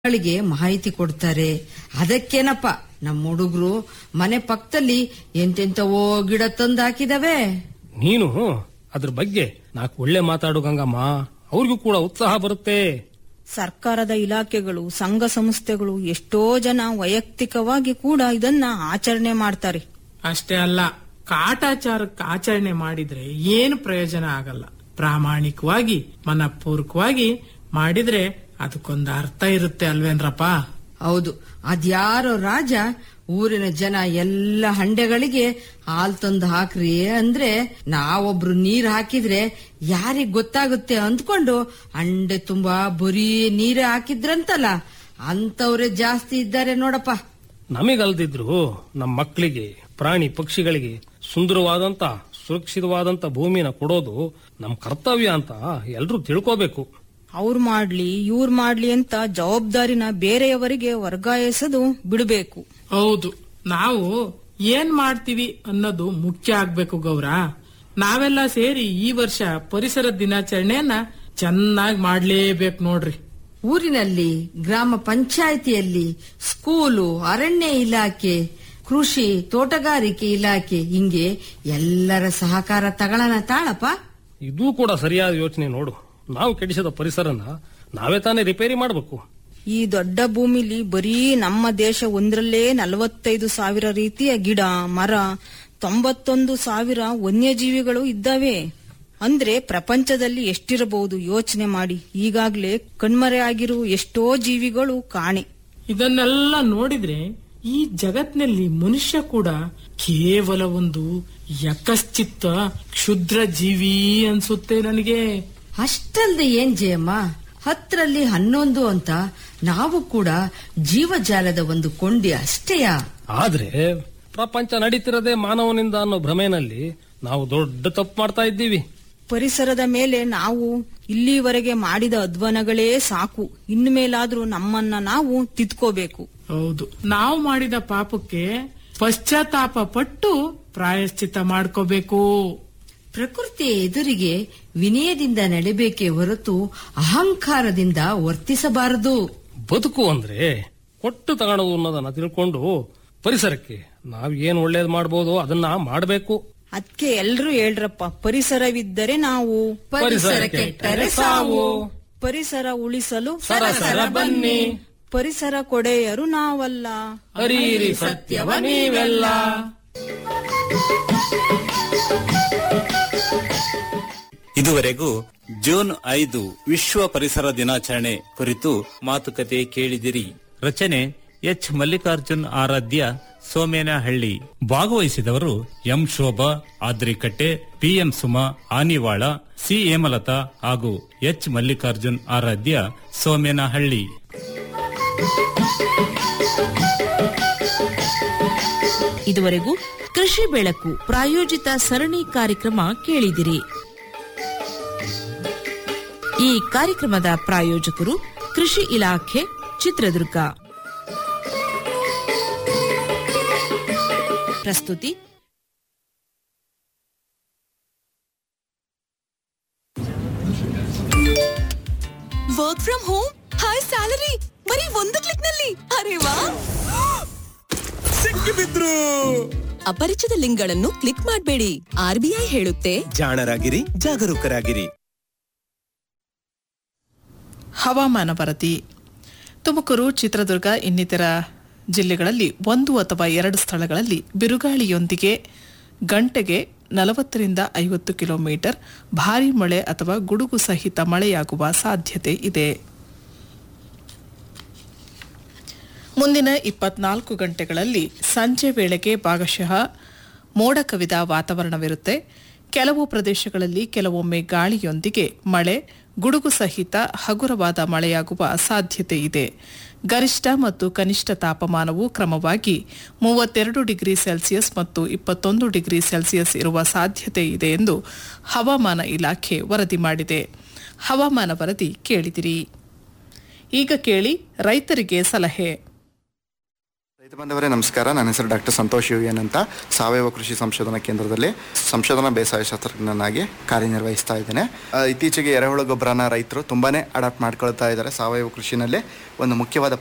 ಮಕ್ಕಳಿಗೆ ಮಾಹಿತಿ ಕೊಡ್ತಾರೆ ಅದಕ್ಕೇನಪ್ಪ ನಮ್ಮ ಹುಡುಗರು ಮನೆ ಪಕ್ಕದಲ್ಲಿ ಎಂತೆಂತವೋ ಗಿಡ ತಂದು ಹಾಕಿದವೆ ನೀನು ಅದ್ರ ಬಗ್ಗೆ ನಾಲ್ಕು ಒಳ್ಳೆ ಮಾತಾಡು ಗಂಗಮ್ಮ ಅವ್ರಿಗೂ ಕೂಡ ಉತ್ಸಾಹ ಬರುತ್ತೆ ಸರ್ಕಾರದ ಇಲಾಖೆಗಳು ಸಂಘ ಸಂಸ್ಥೆಗಳು ಎಷ್ಟೋ ಜನ ವೈಯಕ್ತಿಕವಾಗಿ ಕೂಡ ಇದನ್ನ ಆಚರಣೆ ಮಾಡ್ತಾರೆ ಅಷ್ಟೇ ಅಲ್ಲ ಕಾಟಾಚಾರಕ್ಕೆ ಆಚರಣೆ ಮಾಡಿದ್ರೆ ಏನು ಪ್ರಯೋಜನ ಆಗಲ್ಲ ಪ್ರಾಮಾಣಿಕವಾಗಿ ಮನಪೂರ್ವಕವಾಗಿ ಮಾಡಿದ್ರೆ ಅದಕ್ಕೊಂದು ಅರ್ಥ ಇರುತ್ತೆ ಅಲ್ವೇನ್ರಪ್ಪ ಹೌದು ಅದ್ಯಾರೋ ರಾಜ ಊರಿನ ಜನ ಎಲ್ಲ ಹಂಡೆಗಳಿಗೆ ಹಾಲ್ ತಂದು ಹಾಕ್ರಿ ಅಂದ್ರೆ ನಾವೊಬ್ರು ನೀರ್ ಹಾಕಿದ್ರೆ ಯಾರಿಗ್ ಗೊತ್ತಾಗುತ್ತೆ ಅಂದ್ಕೊಂಡು ಹಂಡೆ ತುಂಬಾ ಬರೀ ನೀರೇ ಹಾಕಿದ್ರಂತಲ್ಲ ಅಂತವ್ರೆ ಜಾಸ್ತಿ ಇದ್ದಾರೆ ನೋಡಪ್ಪ ನಮಗಲ್ದಿದ್ರು ನಮ್ಮ ಮಕ್ಕಳಿಗೆ ಪ್ರಾಣಿ ಪಕ್ಷಿಗಳಿಗೆ ಸುಂದರವಾದಂತ ಸುರಕ್ಷಿತವಾದಂತ ಭೂಮಿನ ಕೊಡೋದು ನಮ್ ಕರ್ತವ್ಯ ಅಂತ ಎಲ್ರೂ ತಿಳ್ಕೋಬೇಕು ಅವ್ರು ಮಾಡ್ಲಿ ಇವ್ರ್ ಮಾಡ್ಲಿ ಅಂತ ಜವಾಬ್ದಾರಿನ ಬೇರೆಯವರಿಗೆ ವರ್ಗಾಯಿಸೋದು ಬಿಡಬೇಕು ಹೌದು ನಾವು ಏನ್ ಮಾಡ್ತೀವಿ ಅನ್ನೋದು ಮುಖ್ಯ ಆಗ್ಬೇಕು ಗೌರ ನಾವೆಲ್ಲ ಸೇರಿ ಈ ವರ್ಷ ಪರಿಸರ ದಿನಾಚರಣೆಯನ್ನ ಚೆನ್ನಾಗಿ ಮಾಡ್ಲೇಬೇಕು ನೋಡ್ರಿ ಊರಿನಲ್ಲಿ ಗ್ರಾಮ ಪಂಚಾಯಿತಿಯಲ್ಲಿ ಸ್ಕೂಲು ಅರಣ್ಯ ಇಲಾಖೆ ಕೃಷಿ ತೋಟಗಾರಿಕೆ ಇಲಾಖೆ ಹಿಂಗೆ ಎಲ್ಲರ ಸಹಕಾರ ತಗೊಳ್ಳೋಣ ತಾಳಪ್ಪ ಇದೂ ಕೂಡ ಸರಿಯಾದ ಯೋಚನೆ ನೋಡು ನಾವು ಕೆಡಿಸಿದ ಪರಿಸರನ ನಾವೇ ತಾನೇ ರಿಪೇರಿ ಮಾಡಬೇಕು ಈ ದೊಡ್ಡ ಭೂಮಿಲಿ ಬರೀ ನಮ್ಮ ದೇಶ ಒಂದ್ರಲ್ಲೇ ನಲವತ್ತೈದು ಸಾವಿರ ರೀತಿಯ ಗಿಡ ಮರ ತೊಂಬತ್ತೊಂದು ಸಾವಿರ ವನ್ಯಜೀವಿಗಳು ಇದ್ದಾವೆ ಅಂದ್ರೆ ಪ್ರಪಂಚದಲ್ಲಿ ಎಷ್ಟಿರಬಹುದು ಯೋಚನೆ ಮಾಡಿ ಈಗಾಗ್ಲೇ ಕಣ್ಮರೆಯಾಗಿರುವ ಎಷ್ಟೋ ಜೀವಿಗಳು ಕಾಣೆ ಇದನ್ನೆಲ್ಲ ನೋಡಿದ್ರೆ ಈ ಜಗತ್ನಲ್ಲಿ ಮನುಷ್ಯ ಕೂಡ ಕೇವಲ ಒಂದು ಯಕಶ್ಚಿತ್ತ ಕ್ಷುದ್ರ ಜೀವಿ ಅನ್ಸುತ್ತೆ ನನಗೆ ಅಷ್ಟಲ್ದೆ ಏನ್ ಜಯಮ್ಮ ಹತ್ತರಲ್ಲಿ ಹನ್ನೊಂದು ಅಂತ ನಾವು ಕೂಡ ಜೀವಜಾಲದ ಒಂದು ಕೊಂಡಿ ಅಷ್ಟೇಯ ಆದ್ರೆ ಪ್ರಪಂಚ ನಡೀತಿರದೆ ಮಾನವನಿಂದ ಅನ್ನೋ ಭ್ರಮೆನಲ್ಲಿ ನಾವು ದೊಡ್ಡ ತಪ್ಪು ಮಾಡ್ತಾ ಇದ್ದೀವಿ ಪರಿಸರದ ಮೇಲೆ ನಾವು ಇಲ್ಲಿವರೆಗೆ ಮಾಡಿದ ಅಧ್ವಾನಗಳೇ ಸಾಕು ಇನ್ನು ಮೇಲಾದ್ರೂ ನಮ್ಮನ್ನ ನಾವು ತಿದ್ಕೋಬೇಕು ಹೌದು ನಾವು ಮಾಡಿದ ಪಾಪಕ್ಕೆ ಪಶ್ಚಾತ್ತಾಪ ಪಟ್ಟು ಪ್ರಾಯಶ್ಚಿತ್ತ ಮಾಡ್ಕೋಬೇಕು ಪ್ರಕೃತಿಯ ಎದುರಿಗೆ ವಿನಯದಿಂದ ನಡಿಬೇಕೇ ಹೊರತು ಅಹಂಕಾರದಿಂದ ವರ್ತಿಸಬಾರದು ಬದುಕು ಅಂದ್ರೆ ಕೊಟ್ಟು ತಗೊಳ್ಳೋದು ಅನ್ನೋದನ್ನ ತಿಳ್ಕೊಂಡು ಪರಿಸರಕ್ಕೆ ನಾವ್ ಏನ್ ಒಳ್ಳೇದ್ ಮಾಡ್ಬೋದು ಅದನ್ನ ಮಾಡಬೇಕು ಅದಕ್ಕೆ ಎಲ್ರೂ ಹೇಳ್ರಪ್ಪ ಪರಿಸರವಿದ್ದರೆ ನಾವು ಪರಿಸರ ಕೆಟ್ಟರೆ ಸಾವು ಪರಿಸರ ಉಳಿಸಲು ಸರಸರ ಬನ್ನಿ ಪರಿಸರ ಕೊಡೆಯರು ನಾವಲ್ಲ ಅರೀರಿ ಸತ್ಯವ ನೀವೆಲ್ಲ ಇದುವರೆಗೂ ಜೂನ್ ಐದು ವಿಶ್ವ ಪರಿಸರ ದಿನಾಚರಣೆ ಕುರಿತು ಮಾತುಕತೆ ಕೇಳಿದಿರಿ ರಚನೆ ಎಚ್ ಮಲ್ಲಿಕಾರ್ಜುನ್ ಆರಾಧ್ಯ ಸೋಮೇನಹಳ್ಳಿ ಭಾಗವಹಿಸಿದವರು M Shobha Adrikatte PM Suma Anivala C Hemalatha ಹಾಗೂ ಎಚ್ ಮಲ್ಲಿಕಾರ್ಜುನ್ ಆರಾಧ್ಯ ಸೋಮೇನಹಳ್ಳಿ ಇದುವರೆಗೂ ಕೃಷಿ ಬೆಳಕು ಪ್ರಾಯೋಜಿತ ಸರಣಿ ಕಾರ್ಯಕ್ರಮ ಕೇಳಿದಿರಿ ಈ ಕಾರ್ಯಕ್ರಮದ ಪ್ರಾಯೋಜಕರು ಕೃಷಿ ಇಲಾಖೆ ಚಿತ್ರದುರ್ಗ ಪ್ರಸ್ತುತಿ work from home high salary ಬರೀ ಒಂದು ಕ್ಲಿಕ್ ನಲ್ಲಿ ಅರೆ ವಾ ಸಿಕ್ಕಿಬಿದ್ರು ಅಪರಿಚಿತ ಲಿಂಕ್ಗಳನ್ನು ಕ್ಲಿಕ್ ಮಾಡಬೇಡಿ ಆರ್ಬಿಐ ಹೇಳುತ್ತೆ ಜಾಣರಾಗಿರಿ ಜಾಗರೂಕರಾಗಿರಿ ಹವಾಮಾನ ವರದಿ ತುಮಕೂರು ಚಿತ್ರದುರ್ಗ ಇನ್ನಿತರ ಜಿಲ್ಲೆಗಳಲ್ಲಿ ಒಂದು ಅಥವಾ ಎರಡು ಸ್ಥಳಗಳಲ್ಲಿ ಬಿರುಗಾಳಿಯೊಂದಿಗೆ ಗಂಟೆಗೆ ನಲವತ್ತರಿಂದ ಐವತ್ತು ಕಿಲೋಮೀಟರ್ ಭಾರೀ ಮಳೆ ಅಥವಾ ಗುಡುಗು ಸಹಿತ ಮಳೆಯಾಗುವ ಸಾಧ್ಯತೆ ಇದೆ ಮುಂದಿನ ಇಪ್ಪತ್ನಾಲ್ಕು ಗಂಟೆಗಳಲ್ಲಿ ಸಂಜೆ ವೇಳೆಗೆ ಭಾಗಶಃ ಮೋಡ ಕವಿದ ವಾತಾವರಣವಿರುತ್ತೆ ಕೆಲವು ಪ್ರದೇಶಗಳಲ್ಲಿ ಕೆಲವೊಮ್ಮೆ ಗಾಳಿಯೊಂದಿಗೆ ಮಳೆ ಗುಡುಗು ಸಹಿತ ಹಗುರವಾದ ಮಳೆಯಾಗುವ ಸಾಧ್ಯತೆ ಇದೆ ಗರಿಷ್ಠ ಮತ್ತು ಕನಿಷ್ಠ ತಾಪಮಾನವು ಕ್ರಮವಾಗಿ ಮೂವತ್ತೆರಡು ಡಿಗ್ರಿ ಸೆಲ್ಸಿಯಸ್ ಮತ್ತು ಇಪ್ಪತ್ತೊಂದು ಡಿಗ್ರಿ ಸೆಲ್ಸಿಯಸ್ ಇರುವ ಸಾಧ್ಯತೆ ಇದೆ ಎಂದು ಹವಾಮಾನ ಇಲಾಖೆ ವರದಿ ಮಾಡಿದೆ ಹವಾಮಾನ ವರದಿ ಕೇಳಿದಿರಿ ಈಗ ಕೇಳಿ ರೈತರಿಗೆ ಸಲಹೆ ರೈತ ಬಾಂಧವರೇ ನಮಸ್ಕಾರ ನನ್ನ ಹೆಸರು ಡಾಕ್ಟರ್ ಸಂತೋಷ್ ಯು ಎನ್ ಅಂತ ಸಾವಯವ ಕೃಷಿ ಸಂಶೋಧನಾ ಕೇಂದ್ರದಲ್ಲಿ ಸಂಶೋಧನಾ ಬೇಸಾಯ ಶಾಸ್ತ್ರಜ್ಞನಾಗಿ ಕಾರ್ಯನಿರ್ವಹಿಸ್ತಾ ಇದ್ದೇನೆ ಆ, ಇತ್ತೀಚೆಗೆ ಎರೆಹುಳು ಗೊಬ್ಬರನ ರೈತರು ತುಂಬಾನೇ ಅಡಾಪ್ಟ್ ಮಾಡ್ಕೊಳ್ತಾ ಇದ್ದಾರೆ ಸಾವಯವ ಕೃಷಿನಲ್ಲಿ ಒಂದು ಮುಖ್ಯವಾದ